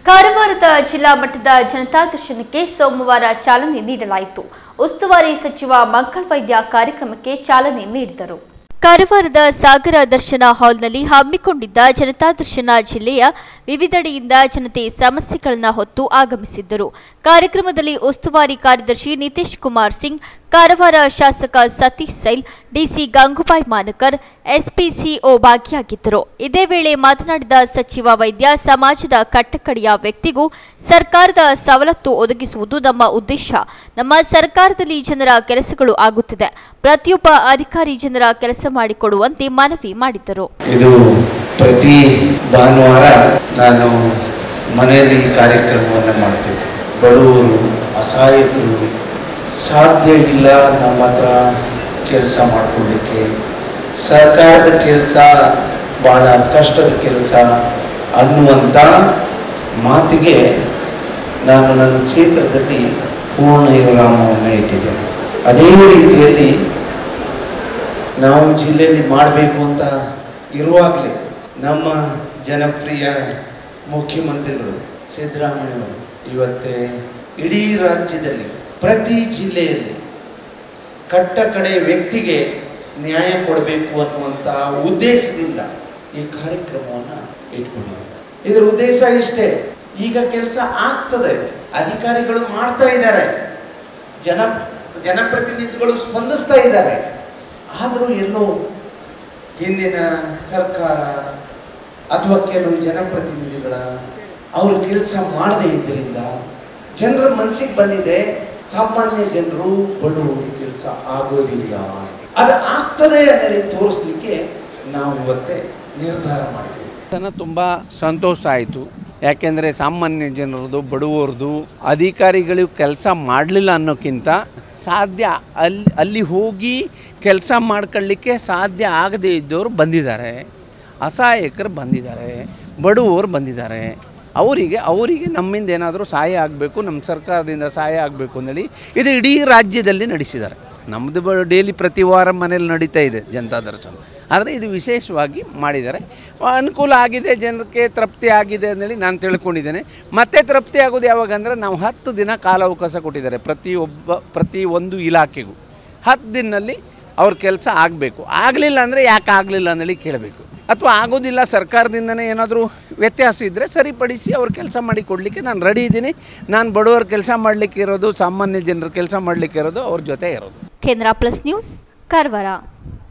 ಕಾರವಾರದ ಜಿಲ್ಲಾ ಮಟ್ಟದ ಜನತಾ ದರ್ಶನಕ್ಕೆ ಸೋಮವಾರ ಚಾಲನೆ ನೀಡಲಾಯಿತು ಉಸ್ತುವಾರಿ ಸಚಿವ ಮಂಗಳ್ ವೈದ್ಯ ಕಾರ್ಯಕ್ರಮಕ್ಕೆ ಚಾಲನೆ ನೀಡಿದರು ಕಾರವಾರದ ಸಾಗರ ದರ್ಶನ ಹಾಲ್ನಲ್ಲಿ ಹಮ್ಮಿಕೊಂಡಿದ್ದ ಜನತಾ ದರ್ಶನ ಜಿಲ್ಲೆಯ ವಿವಿಧೆಡೆಯಿಂದ ಜನತೆ ಸಮಸ್ಯೆಗಳನ್ನು ಹೊತ್ತು ಆಗಮಿಸಿದ್ದರು ಕಾರ್ಯಕ್ರಮದಲ್ಲಿ ಉಸ್ತುವಾರಿ ಕಾರ್ಯದರ್ಶಿ ನಿತೀಶ್ ಕುಮಾರ್ ಸಿಂಗ್ ಕಾರವಾರ ಶಾಸಕ ಸತೀಶ್ ಸೈಲ್ ಡಿಸಿ ಗಂಗುಬಾಯಿ ಮಾನಕರ್ ಎಸ್ಪಿಸಿಒ ಭಾಗಿಯಾಗಿದ್ದರು ಇದೇ ವೇಳೆ ಮಾತನಾಡಿದ ಸಚಿವ ವೈದ್ಯ ಸಮಾಜದ ಕಟ್ಟಕಡೆಯ ವ್ಯಕ್ತಿಗೂ ಸರ್ಕಾರದ ಸವಲತ್ತು ಒದಗಿಸುವುದು ನಮ್ಮ ಉದ್ದೇಶ ನಮ್ಮ ಸರ್ಕಾರದಲ್ಲಿ ಜನರ ಕೆಲಸಗಳು ಆಗುತ್ತಿದೆ ಪ್ರತಿಯೊಬ್ಬ ಅಧಿಕಾರಿ ಜನರ ಕೆಲಸ ಮಾಡಿಕೊಡುವಂತೆ ಮನವಿ ಮಾಡಿದರು ಇದು ಪ್ರತಿ ಭಾನುವಾರ ನಾನು ಮನೆಯಲ್ಲಿ ಈ ಕಾರ್ಯಕ್ರಮವನ್ನು ಮಾಡ್ತಿದ್ದೆ ಬಡವರು ಅಸಹಾಯಕರು ಸಾಧ್ಯ ಇಲ್ಲ ನಮ್ಮ ಹತ್ರ ಕೆಲಸ ಮಾಡಿಕೊಳ್ಳಿಕ್ಕೆ ಸರ್ಕಾರದ ಕೆಲಸ ಭಾಳ ಕಷ್ಟದ ಕೆಲಸ ಅನ್ನುವಂಥ ಮಾತಿಗೆ ನಾನು ನನ್ನ ಕ್ಷೇತ್ರದಲ್ಲಿ ಪೂರ್ಣ ವಿರಾಮವನ್ನು ಇಟ್ಟಿದ್ದೇನೆ ಅದೇ ರೀತಿಯಲ್ಲಿ ನಾವು ಜಿಲ್ಲೆಯಲ್ಲಿ ಮಾಡಬೇಕು ಅಂತ ಇರುವಾಗಲೇ ನಮ್ಮ ಜನಪ್ರಿಯ ಮುಖ್ಯಮಂತ್ರಿಗಳು ಸಿದ್ದರಾಮಯ್ಯವರು ಇವತ್ತೇ ಇಡೀ ರಾಜ್ಯದಲ್ಲಿ ಪ್ರತಿ ಜಿಲ್ಲೆಯಲ್ಲಿ ಕಟ್ಟ ಕಡೆ ವ್ಯಕ್ತಿಗೆ ನ್ಯಾಯ ಕೊಡಬೇಕು ಅನ್ನುವಂಥ ಉದ್ದೇಶದಿಂದ ಈ ಕಾರ್ಯಕ್ರಮವನ್ನು ಇಟ್ಕೊಂಡಿದ್ದಾರೆ ಇದರ ಉದ್ದೇಶ ಇಷ್ಟೇ ಈಗ ಕೆಲಸ ಆಗ್ತದೆ ಅಧಿಕಾರಿಗಳು ಮಾಡ್ತಾ ಇದ್ದಾರೆ ಜನ ಜನಪ್ರತಿನಿಧಿಗಳು ಸ್ಪಂದಿಸ್ತಾ ಇದ್ದಾರೆ ಆದರೂ ಎಲ್ಲೋ ಹಿಂದಿನ ಸರ್ಕಾರ ಅಥವಾ ಕೆಲವು ಜನಪ್ರತಿನಿಧಿಗಳ ಅವರು ಕೆಲಸ ಮಾಡದೇ ಇದ್ದರಿಂದ ಜನರ ಮನಸ್ಸಿಗೆ ಬಂದಿದೆ ಸಾಮಾನ್ಯ ಜನರು ಬಡವರು ಕೆಲಸ ಆಗೋದಿಲ್ಲ ಅದು ಆಗ್ತದೆ ಅಂತೇಳಿ ತೋರಿಸ್ಲಿಕ್ಕೆ ನಾವು ಇವತ್ತೇ ನಿರ್ಧಾರ ಮಾಡಿದ್ದೀವಿ ತನ ತುಂಬ ಸಂತೋಷ ಆಯಿತು ಯಾಕೆಂದರೆ ಸಾಮಾನ್ಯ ಜನರದು ಬಡವರದು ಅಧಿಕಾರಿಗಳು ಕೆಲಸ ಮಾಡಲಿಲ್ಲ ಅನ್ನೋಕ್ಕಿಂತ ಸಾಧ್ಯ ಅಲ್ಲಿ ಅಲ್ಲಿ ಹೋಗಿ ಕೆಲಸ ಮಾಡ್ಕೊಳ್ಳಿಕ್ಕೆ ಸಾಧ್ಯ ಆಗದೇ ಇದ್ದವರು ಬಂದಿದ್ದಾರೆ ಅಸಹಾಯಕರು ಬಂದಿದ್ದಾರೆ ಬಡವರು ಬಂದಿದ್ದಾರೆ ಅವರಿಗೆ ಅವರಿಗೆ ನಮ್ಮಿಂದ ಏನಾದರೂ ಸಹಾಯ ಆಗಬೇಕು ನಮ್ಮ ಸರ್ಕಾರದಿಂದ ಸಹಾಯ ಆಗಬೇಕು ಅಂದೇಳಿ ಇದು ಇಡೀ ರಾಜ್ಯದಲ್ಲಿ ನಡೆಸಿದ್ದಾರೆ ನಮ್ಮದು ಬ ಡೈಲಿ ಪ್ರತಿ ವಾರ ಮನೇಲಿ ನಡೀತಾ ಇದೆ ಜನತಾ ದರ್ಶನ ಆದರೆ ಇದು ವಿಶೇಷವಾಗಿ ಮಾಡಿದ್ದಾರೆ ಅನುಕೂಲ ಆಗಿದೆ ಜನಕ್ಕೆ ತೃಪ್ತಿ ಆಗಿದೆ ಅಂತೇಳಿ ನಾನು ತಿಳ್ಕೊಂಡಿದ್ದೇನೆ ಮತ್ತೆ ತೃಪ್ತಿ ಆಗೋದು ಯಾವಾಗ ಅಂದರೆ ನಾವು ಹತ್ತು ದಿನ ಕಾಲಾವಕಾಶ ಕೊಟ್ಟಿದ್ದಾರೆ ಪ್ರತಿಯೊಬ್ಬ ಪ್ರತಿ ಒಂದು ಇಲಾಖೆಗೂ ಹತ್ತು ದಿನದಲ್ಲಿ ಅವ್ರ ಕೆಲಸ ಆಗಬೇಕು ಆಗಲಿಲ್ಲ ಅಂದರೆ ಯಾಕೆ ಆಗಲಿಲ್ಲ ಅಂತೇಳಿ ಕೇಳಬೇಕು ಅಥವಾ ಆಗೋದಿಲ್ಲ ಸರ್ಕಾರದಿಂದನೇ ಏನಾದರೂ ವ್ಯತ್ಯಾಸ ಇದ್ದರೆ ಸರಿಪಡಿಸಿ ಅವ್ರ ಕೆಲಸ ಮಾಡಿ ಕೊಡಲಿಕ್ಕೆ ನಾನು ರೆಡಿ ಇದ್ದೀನಿ ನಾನು ಬಡವರ ಕೆಲಸ ಮಾಡಲಿಕ್ಕೆ ಇರೋದು ಸಾಮಾನ್ಯ ಜನರ ಕೆಲಸ ಮಾಡಲಿಕ್ಕೆ ಇರೋದು ಅವ್ರ ಜೊತೆ ಇರೋದು ಕೇಂದ್ರ ಪ್ಲಸ್ ನ್ಯೂಸ್ ಕಾರವಾರ